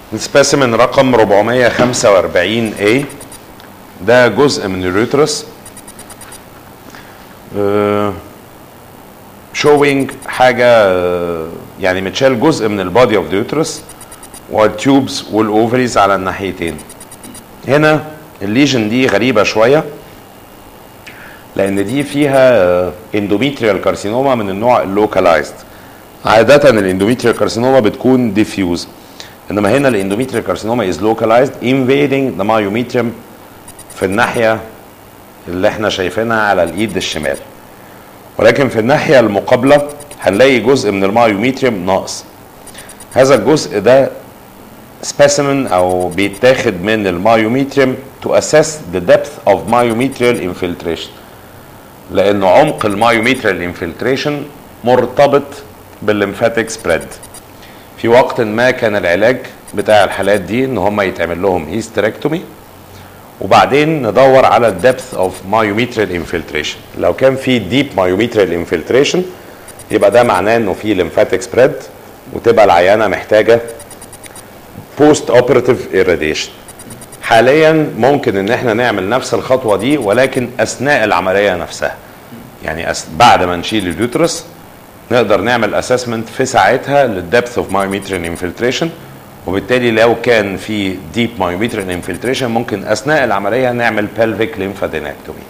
السبيسيمن رقم 445 A ده جزء من اليوترس شوينج حاجه آه، يعني متشال جزء من البادي اوف ذا يوترس والتيوبس والاوفريز على الناحيتين هنا الليجن دي غريبه شويه لان دي فيها اندوميتريال كارسينوما من النوع اللوكالايزد عاده الاندوميتريال كارسينوما بتكون ديفيوز انما هنا الاندوميتريال كارسينوما از لوكالايزد invading the myometrium في الناحيه اللي احنا شايفينها على الايد الشمال ولكن في الناحيه المقابله هنلاقي جزء من المايوميتريوم ناقص هذا الجزء ده سبيسيمن او بيتاخد من المايوميتريوم to assess the depth of myometrial infiltration لان عمق المايوميتريال انفلتريشن مرتبط بالليمفاتيك سبريد في وقت ما كان العلاج بتاع الحالات دي ان هم يتعمل لهم هيستريكتومي وبعدين ندور على الدبث اوف مايوميتريال انفلتريشن لو كان في ديب مايوميتريال انفلتريشن يبقى ده معناه انه في ليمفاتيك سبريد وتبقى العيانه محتاجه بوست اوبراتيف ايراديشن حاليا ممكن ان احنا نعمل نفس الخطوه دي ولكن اثناء العمليه نفسها يعني أس... بعد ما نشيل اليوترس نقدر نعمل اسسمنت في ساعتها للدبث اوف مايوميتريال انفلتريشن وبالتالي لو كان في ديب مايوميتريال انفلتريشن ممكن اثناء العمليه نعمل pelvic lymphadenectomy